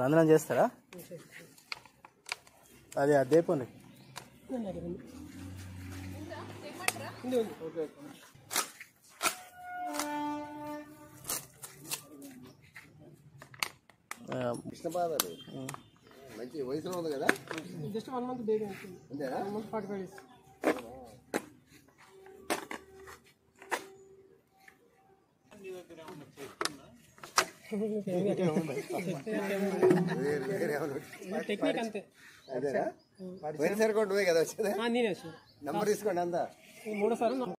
రంధ్రం చేస్తారా అది అదే పోనీ ఆ, కృష్ణపాదాలు మంచి వయసులో ఉంది కదా జస్ట్ వన్ మంత్ బేబీ ఉంటుంది అంతేనా one month forty five days వేరే- వేరే ఏమన్నా టెక్నిక్ అంతే అదేనా పోయినసారి కూడా నువ్వే కదా వచ్చేది ఆ, నేనే సార్ నంబర్ తీసుకోండి అంతా మూడోసారి